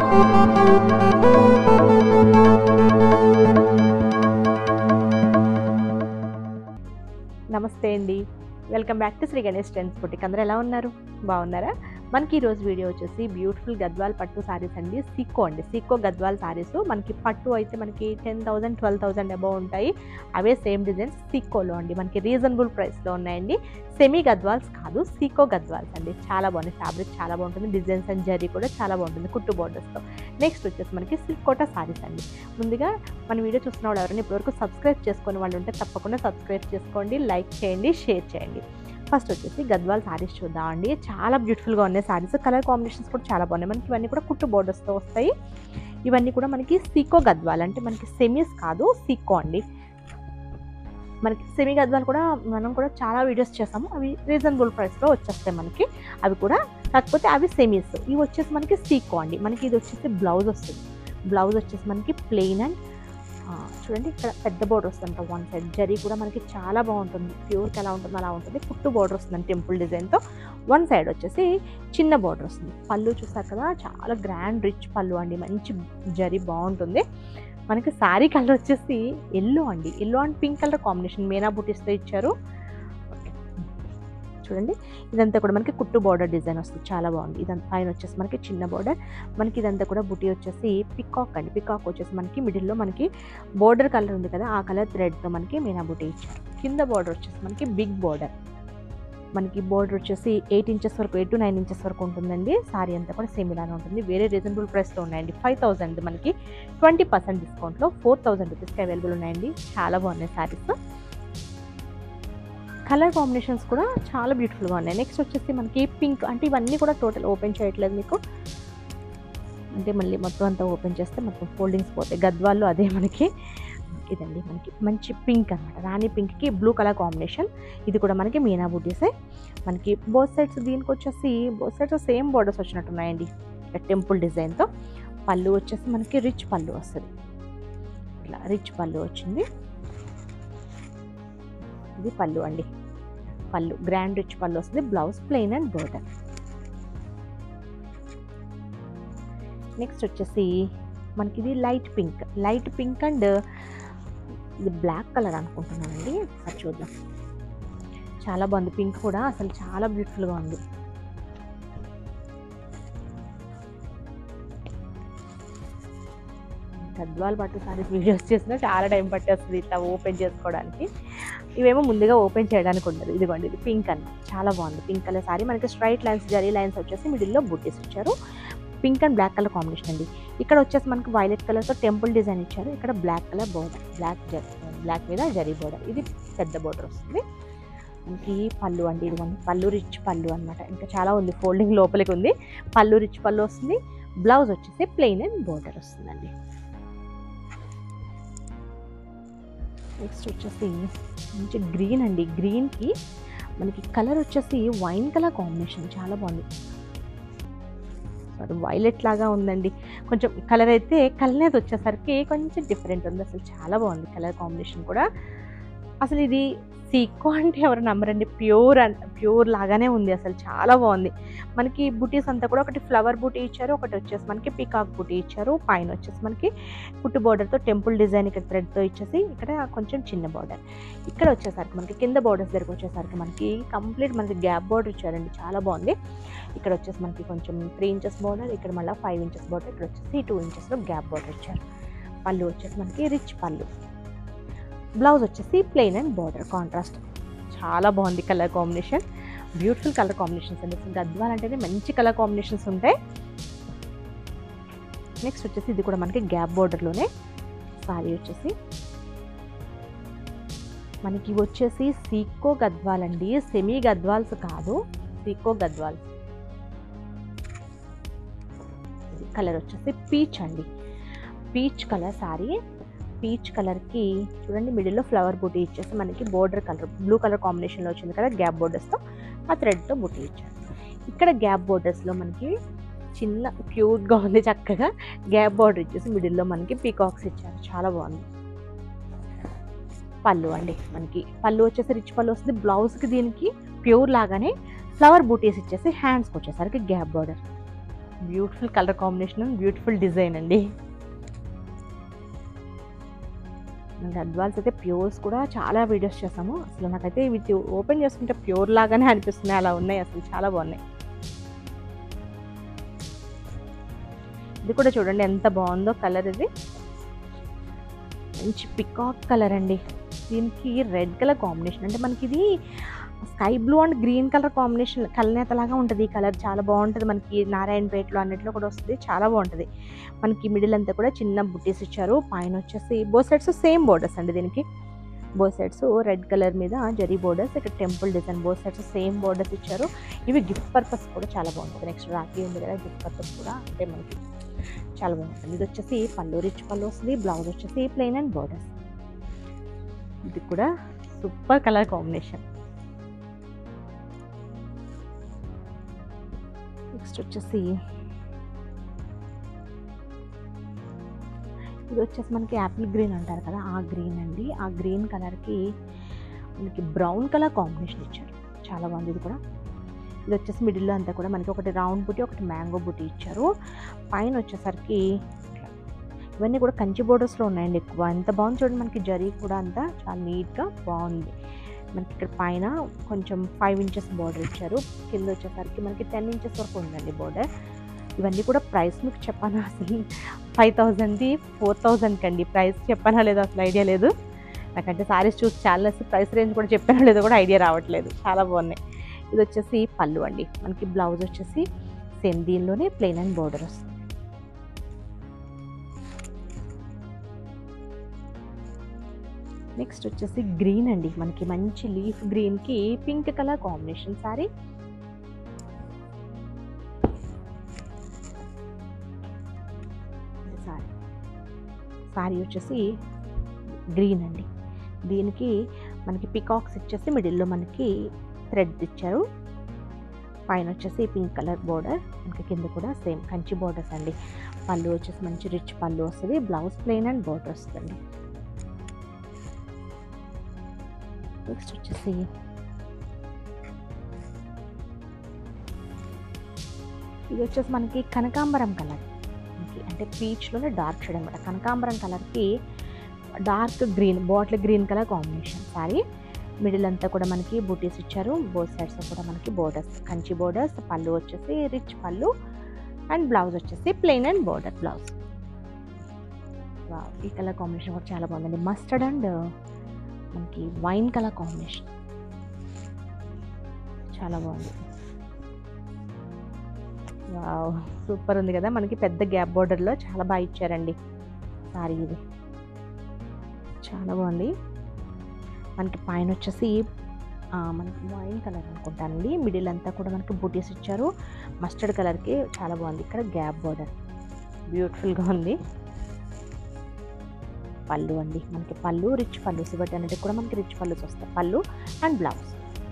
నమస్తే అండి welcome back to Shri Ganesh trends boutique అందరూ ఎలా ఉన్నారు బాగున్నారా మనకి ఈరోజు వీడియో వచ్చేసి బ్యూటిఫుల్ గద్వాల్ పట్టు సారీస్ అండి సీకో అండి సీకో గద్వాల్ సారీస్ మనకి పట్టు అయితే మనకి ten thousand twelve thousand above ఉంటాయి అవే సేమ్ డిజైన్స్ సీకోలో అండి మనకి రీజనబుల్ ప్రైస్లో ఉన్నాయండి సెమీ గద్వాల్స్ కాదు సీకో గద్వాల్స్ అండి చాలా బాగుంది ఫ్యాబ్రిక్ చాలా బాగుంటుంది డిజైన్స్ అండ్ జరీ కూడా చాలా బాగుంటుంది కుట్టు బోర్డర్స్తో నెక్స్ట్ వచ్చేసి మనకి సిల్క్ కోటా సారీస్ అండి ముందుగా మన వీడియో చూస్తున్న వాళ్ళు ఎవరైనా ఇప్పటివరకు సబ్స్క్రైబ్ చేసుకునే వాళ్ళు ఉంటే తప్పకుండా సబ్స్క్రైబ్ చేసుకోండి లైక్ చేయండి షేర్ చేయండి ఫస్ట్ వచ్చేసి గద్వాల్ సారీస్ చూద్దామండి చాలా బ్యూటిఫుల్గా ఉన్నాయి సారీస్ కలర్ కాంబినేషన్స్ కూడా చాలా బాగున్నాయి మనకి ఇవన్నీ కూడా కుట్టు బోర్డర్స్తో వస్తాయి ఇవన్నీ కూడా మనకి సీకో గద్వాల్ అంటే మనకి సెమీస్ కాదు సీకో అండి మనకి సెమీ గద్వాలు కూడా మనం కూడా చాలా వీడియోస్ చేసాము అవి రీజనబుల్ ప్రైస్లో వచ్చేస్తాయి మనకి అవి కూడా కాకపోతే అవి సెమీస్ ఇవి వచ్చేసి మనకి సీకో అండి మనకి ఇది వచ్చేసి బ్లౌజ్ వస్తుంది బ్లౌజ్ వచ్చేసి మనకి ప్లెయిన్ అండ్ చూడండి ఇక్కడ పెద్ద బోర్డర్ వస్తుందంట వన్ సైడ్ జరీ కూడా మనకి చాలా బాగుంటుంది ప్యూర్కి ఎలా ఉంటుంది అలా ఉంటుంది కుట్టు బోర్డర్ వస్తుంది టెంపుల్ డిజైన్తో వన్ సైడ్ వచ్చేసి చిన్న బోర్డర్ వస్తుంది పళ్ళు చూసారు కదా చాలా గ్రాండ్ రిచ్ పళ్ళు అండి మంచి జరీ బాగుంటుంది మనకి శారీ కలర్ వచ్చేసి ఎల్లో అండి yellow and pink colour combination మీనా బుటీస్తో ఇచ్చారు చూడండి ఇదంతా కూడా మనకి కుట్టు బోర్డర్ డిజైన్ వస్తుంది చాలా బాగుంది ఇదంతా పైన వచ్చేసి మనకి చిన్న బోర్డర్ మనకి ఇదంతా కూడా బుటీ వచ్చేసి పికాక్ అండి పికాక్ వచ్చేసి మనకి మిడిల్లో మనకి బోర్డర్ కలర్ ఉంది కదా ఆ కలర్ థ్రెడ్తో మనకి మీనా బుటీ ఇచ్చారు కింద బోర్డర్ వచ్చేసి మనకి బిగ్ బోర్డర్ మనకి బోర్డర్ వచ్చేసి ఎయిట్ ఇంచెస్ వరకు ఎయిట్ టు నైన్ ఇంచెస్ వరకు ఉంటుందండి సారీ అంతా కూడా సేమ్ ఇలానే ఉంటుంది వేరే రీజనబుల్ ప్రైస్లో ఉన్నాయండి ఫైవ్ థౌసండ్ మనకి ట్వంటీ పర్సెంట్ డిస్కౌంట్లో ఫోర్ థౌసండ్ రూపీస్కి అవైలబుల్ ఉన్నాయండి చాలా బాగున్నాయి సారీస్ కలర్ కాంబినేషన్స్ కూడా చాలా బ్యూటిఫుల్గా ఉన్నాయి నెక్స్ట్ వచ్చేసి మనకి పింక్ అంటే ఇవన్నీ కూడా టోటల్ ఓపెన్ చేయట్లేదు మీకు అంటే మళ్ళీ మొత్తం అంతా ఓపెన్ చేస్తే మొత్తం ఫోల్డింగ్స్ పోతాయి గద్వాల్లో అదే మనకి ఇదండి మనకి మంచి పింక్ అనమాట రాణి పింక్కి బ్లూ కలర్ కాంబినేషన్ ఇది కూడా మనకి మీనా బుడ్డీసే మనకి బోత్ సైడ్స్ దీనికి వచ్చేసి బోత్ సైడ్స్ సేమ్ బోర్డర్స్ వచ్చినట్టు ఉన్నాయండి టెంపుల్ డిజైన్తో పళ్ళు వచ్చేసి మనకి రిచ్ పళ్ళు వస్తుంది ఇట్లా రిచ్ పళ్ళు వచ్చింది ఇది పళ్ళు అండి పళ్ళు గ్రాండ్ రిచ్ పళ్ళు వస్తుంది blouse plain and border next వచ్చేసి మనకి ఇది light pink light pink and ఇది బ్లాక్ కలర్ అనుకుంటున్నానండి అది చూద్దాం చాలా బాగుంది పింక్ కూడా అసలు చాలా బ్యూటిఫుల్గా ఉంది గద్వాల్ పట్టు సారీస్ వీడియోస్ చేసినా చాలా టైం పట్టేస్తుంది ఇట్లా ఓపెన్ చేసుకోవడానికి ఇవేమో ముందుగా ఓపెన్ చేయడానికి ఉండదు ఇదిగోండి ఇది పింక్ అన్న చాలా బాగుంది పింక్ కలర్ సారీ మనకి స్ట్రైట్ లైన్స్ జరీ లైన్స్ వచ్చేసి మిడిల్లో బుట్టీస్ ఇచ్చారు pink and black colour combination అండి ఇక్కడ వచ్చేసి మనకి వైలెట్ కలర్తో టెంపుల్ డిజైన్ ఇచ్చారు ఇక్కడ black colour border black black మీద జరీ బోర్డర్ ఇది పెద్ద బోర్డర్ వస్తుంది మనకి పళ్ళు అండి ఇది పళ్ళు రిచ్ పళ్ళు అనమాట ఇంకా చాలా ఉంది ఫోల్డింగ్ లోపలికి ఉంది పళ్ళు రిచ్ పళ్ళు వస్తుంది బ్లౌజ్ వచ్చేసి ప్లెయిన్ అండ్ బోర్డర్ వస్తుందండి నెక్స్ట్ వచ్చేసి మంచి గ్రీన్ అండి గ్రీన్కి మనకి కలర్ వచ్చేసి వైన్ కలర్ కాంబినేషన్ చాలా బాగుంది సారీ వైలెట్ లాగా ఉందండి కొంచెం కలర్ అయితే కలర్ వచ్చేసరికి కొంచెం డిఫరెంట్ ఉంది అసలు చాలా బాగుంది కలర్ కాంబినేషన్ కూడా అసలు ఇది సీకో అంటే ఎవరు నమ్మరండి ప్యూర్ అండ్ ప్యూర్ లాగానే ఉంది అసలు చాలా బాగుంది మనకి బుటీస్ అంతా కూడా ఒకటి ఫ్లవర్ బుటీ ఇచ్చారు ఒకటి వచ్చేసి మనకి పికాక్ బుటీ ఇచ్చారు పైన వచ్చేసి మనకి కుట్టు బోర్డర్తో టెంపుల్ డిజైన్ ఇక్కడ థ్రెడ్తో ఇచ్చేసి ఇక్కడ కొంచెం చిన్న బోర్డర్ ఇక్కడ వచ్చేసరికి మనకి కింద బోర్డర్స్ దగ్గర వచ్చేసరికి మనకి కంప్లీట్ మనకి గ్యాప్ బోర్డర్ ఇచ్చారండి చాలా బాగుంది ఇక్కడ వచ్చేసి మనకి కొంచెం త్రీ ఇంచెస్ బోర్డర్ ఇక్కడ మళ్ళీ ఫైవ్ ఇంచెస్ బోర్డర్ ఇక్కడ వచ్చేసి టూ ఇంచెస్లో గ్యాప్ బోర్డర్ ఇచ్చారు పళ్ళు వచ్చేసి మనకి రిచ్ పళ్ళు బ్లౌజ్ వచ్చేసి ప్లెయిన్ అండ్ బార్డర్ కాంట్రాస్ట్ చాలా బాగుంది colour combination beautiful colour combinations అండి గద్వాల్ అంటేనే మంచి కలర్ కాంబినేషన్స్ ఉంటాయి నెక్స్ట్ వచ్చేసి ఇది కూడా మనకి గ్యాప్ బోర్డర్లోనే సారీ వచ్చేసి మనకి వచ్చేసి సీకో గద్వాల్ అండి సెమీ గద్వాల్స్ కాదు సీకో గద్వాల్స్ కలర్ వచ్చేసి పీచ్ అండి పీచ్ కలర్ సారీ పీచ్ కలర్కి చూడండి మిడిల్లో ఫ్లవర్ బూటీ ఇచ్చేసి మనకి బోర్డర్ కలర్ బ్లూ కలర్ కాంబినేషన్లో వచ్చింది కదా గ్యాప్ బోర్డర్స్తో ఆ థ్రెడ్తో బూటీ ఇచ్చారు ఇక్కడ గ్యాప్ బోర్డర్స్లో మనకి చిన్న క్యూట్గా ఉంది చక్కగా గ్యాప్ బోర్డర్ ఇచ్చేసి మిడిల్లో మనకి పీకాక్స్ ఇచ్చారు చాలా బాగుంది పళ్ళు అండి మనకి పళ్ళు వచ్చేసి రిచ్ పళ్ళు వస్తుంది బ్లౌజ్కి దీనికి ప్యూర్ లాగానే ఫ్లవర్ బూటీస్ ఇచ్చేసి హ్యాండ్స్కి వచ్చేసరికి gap border beautiful colour combination beautiful design అండి గద్వాల్స్ అయితే ప్యూర్స్ కూడా చాలా వీడియోస్ చేసాము అసలు నాకైతే వీటి ఓపెన్ చేసుకుంటే ప్యూర్ లాగానే అనిపిస్తున్నాయి అలా ఉన్నాయి అసలు చాలా బాగున్నాయి ఇది కూడా చూడండి ఎంత బాగుందో కలర్ ఇది మంచి పికాక్ కలర్ అండి దీనికి రెడ్ కలర్ కాంబినేషన్ అంటే మనకి ఇది sky blue and green colour combination కలనేతలాగా ఉంటుంది ఈ కలర్ చాలా బాగుంటుంది మనకి నారాయణపేటలో అన్నిట్లో కూడా వస్తుంది చాలా బాగుంటుంది మనకి మిడిల్ అంతా కూడా చిన్న బుట్టీస్ ఇచ్చారు పైన వచ్చేసి బో సెట్స్ సేమ్ బోర్డర్స్ అండి దీనికి బో సెట్స్ రెడ్ కలర్ మీద జరీ బోర్డర్స్ ఇక్కడ టెంపుల్ డిజైన్ బో సెట్స్ సేమ్ బోర్డర్స్ ఇచ్చారు ఇవి గిఫ్ట్ పర్పస్ కూడా చాలా బాగుంటుంది నెక్స్ట్ రాఖీ ఉంది కదా గిఫ్ట్ పర్పస్ కూడా అంటే మనకి చాలా బాగుంటుంది ఇది వచ్చేసి పళ్ళు రిచ్ పళ్ళు వస్తుంది బ్లౌజ్ వచ్చేసి ప్లెయిన్ అండ్ బోర్డర్స్ ఇది కూడా సూపర్ కలర్ కాంబినేషన్ నెక్స్ట్ వచ్చేసి ఇది వచ్చేసి మనకి యాపిల్ గ్రీన్ అంటారు కదా ఆ గ్రీన్ అండి ఆ గ్రీన్ కలర్కి మనకి బ్రౌన్ కలర్ కాంబినేషన్ ఇచ్చారు చాలా బాగుంది ఇది కూడా ఇది వచ్చేసి మిడిల్లో అంతా కూడా మనకి ఒకటి రౌండ్ బుట్టి ఒకటి మ్యాంగో బుట్టి ఇచ్చారు పైన వచ్చేసరికి ఇట్లా. ఇవన్నీ కూడా కంచి బోర్డర్స్లో ఉన్నాయండి ఎక్కువ ఎంత బాగుంది చూడండి మనకి జరీ కూడా అంతా చాలా నీట్గా బాగుంది మనకి ఇక్కడ పైన కొంచెం ఫైవ్ ఇంచెస్ బార్డర్ ఇచ్చారు కింద వచ్చేసరికి మనకి టెన్ ఇంచెస్ వరకు ఉందండి బార్డర్ ఇవన్నీ కూడా ప్రైస్ మీకు చెప్పాను అసలు ఫైవ్ థౌజండ్ది ఫోర్ థౌజండ్కి అండి ప్రైస్ చెప్పానా లేదో అసలు ఐడియా లేదు నాకంటే సారీస్ చూసి చాలా ప్రైస్ రేంజ్ కూడా చెప్పానో లేదో కూడా ఐడియా రావట్లేదు చాలా బాగున్నాయి ఇది వచ్చేసి పళ్ళు అండి మనకి బ్లౌజ్ వచ్చేసి సేమ్ దీనిలోనే ప్లెయిన్ అండ్ బార్డర్ వస్తుంది నెక్స్ట్ వచ్చేసి గ్రీన్ అండి మనకి మంచి లీఫ్ గ్రీన్కి pink colour combination sari sari sari వచ్చేసి గ్రీన్ అండి దీనికి మనకి పికాక్స్ ఇచ్చేసి మిడిల్లో మనకి థ్రెడ్ ఇచ్చారు పైన వచ్చేసి పింక్ కలర్ బోర్డర్ మనకి కింద కూడా సేమ్ కంచి బోర్డర్స్ అండి పళ్ళు వచ్చేసి మంచి రిచ్ పళ్ళు వస్తుంది బ్లౌజ్ ప్లెయిన్ అండ్ బోర్డర్ వస్తుంది నెక్స్ట్ వచ్చేసి ఇది వచ్చేసి మనకి కనకాంబరం కలర్ మనకి అంటే పీచ్లోనే డార్క్ షేడ్ అనమాట కనకాంబరం కలర్కి dark green bottle green colour combination sari middle అంతా కూడా మనకి బూటీస్ ఇచ్చారు బోత్ సైడ్స్ కూడా మనకి బోర్డర్స్ కంచి బోర్డర్స్ పళ్ళు వచ్చేసి రిచ్ పళ్ళు అండ్ బ్లౌజ్ వచ్చేసి ప్లెయిన్ అండ్ బోర్డర్ బ్లౌజ్ ఈ కలర్ కాంబినేషన్ కూడా చాలా బాగుందండి మస్టర్డ్ అండ్ మనకి వైన్ కలర్ కాంబినేషన్ చాలా బాగుంది వావ్ సూపర్ ఉంది కదా మనకి పెద్ద గ్యాప్ బోర్డర్లో చాలా బాగా ఇచ్చారండి సారీ ఇది చాలా బాగుంది మనకి పైన వచ్చేసి ఆ, మనకి వైన్ కలర్ అనుకుంటానండి మిడిల్ అంతా కూడా మనకి బూటీస్ ఇచ్చారు మస్టర్డ్ కలర్కి చాలా బాగుంది ఇక్కడ గ్యాప్ బోర్డర్ బ్యూటిఫుల్గా ఉంది పళ్ళు అండి మనకి పళ్ళు రిచ్ పళ్ళు సిబట్ అనేది కూడా మనకి రిచ్ పళ్ళుస్ వస్తాయి పళ్ళు అండ్ బ్లౌజ్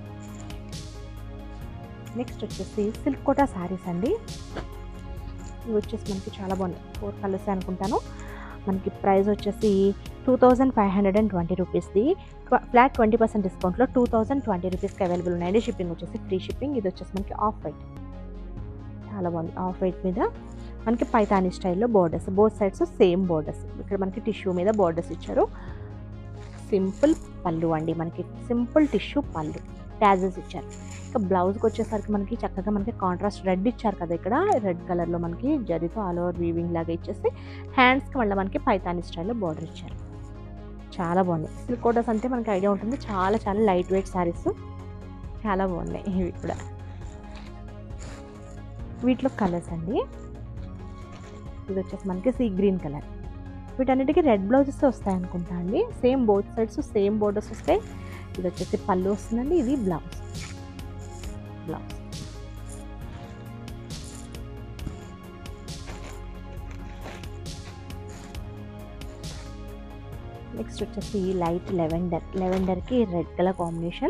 నెక్స్ట్ వచ్చేసి సిల్క్ కోటా శారీస్ అండి ఇవి వచ్చేసి మనకి చాలా బాగున్నాయి ఫోర్ కలర్స్ అనుకుంటాను మనకి ప్రైస్ వచ్చేసి two thousand five hundred and twenty రూపీస్ది ఫ్లాట్ ట్వంటీ పర్సెంట్ డిస్కౌంట్లో టూ థౌజండ్ ట్వంటీ రూపీస్కి అవైలబుల్ ఉన్నాయండి షిప్పింగ్ వచ్చేసి ఫ్రీ షిప్పింగ్ ఇది వచ్చేసి మనకి ఆఫ్ వైట్ చాలా బాగుంది ఆఫ్ వైట్ మీద మనకి పైతాని స్టైల్లో borders both sides same borders ఇక్కడ మనకి టిష్యూ మీద బోర్డర్స్ ఇచ్చారు సింపుల్ పళ్ళు అండి మనకి సింపుల్ టిష్యూ పళ్ళు ట్యాజెస్ ఇచ్చారు ఇక బ్లౌజ్కి వచ్చేసరికి మనకి చక్కగా మనకి కాంట్రాస్ట్ రెడ్ ఇచ్చారు కదా ఇక్కడ రెడ్ కలర్లో మనకి జరీతో ఆల్ ఓవర్ వీవింగ్ లాగా ఇచ్చేసి హ్యాండ్స్కి మళ్ళీ మనకి పైతాని స్టైల్లో బార్డర్ ఇచ్చారు చాలా బాగున్నాయి సిల్క్ కోటర్స్ అంటే మనకి ఐడియా ఉంటుంది చాలా చాలా లైట్ వెయిట్ శారీస్ చాలా బాగున్నాయి ఇవి కూడా వీటిలో కలర్స్ అండి ఇది వచ్చేసి మనకి సీ గ్రీన్ కలర్ వీటన్నిటికీ రెడ్ బ్లౌజెస్ వస్తాయి అనుకుంటా అండి same both sides same borders వస్తాయి ఇది వచ్చేసి పళ్ళు వస్తుందండి ఇది బ్లౌజ్ బ్లౌజ్ నెక్స్ట్ వచ్చేసి లైట్ లెవెండర్ లెవెండర్కి red colour combination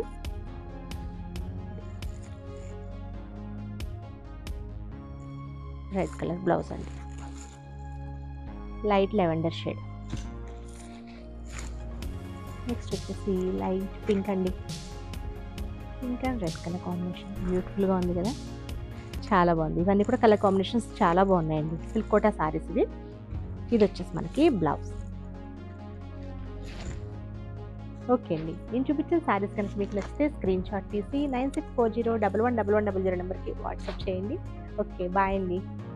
red colour blouse అండి లైట్ లెవెండర్ షేడ్ నెక్స్ట్ వచ్చేసి లైట్ పింక్ అండి pink and red colour combination బ్యూటిఫుల్గా ఉంది కదా చాలా బాగుంది ఇవన్నీ కూడా కలర్ కాంబినేషన్స్ చాలా బాగున్నాయండి సిల్క్ కోటా సారీస్ ఇవి ఇది వచ్చేసి మనకి బ్లౌజ్ ఓకే అండి నేను చూపించిన శారీస్ కనుక మీకు నచ్చితే స్క్రీన్ షాట్ తీసి nine six four zero double one double one double zero నెంబర్కి వాట్సాప్ చేయండి ఓకే బాయ్ అండి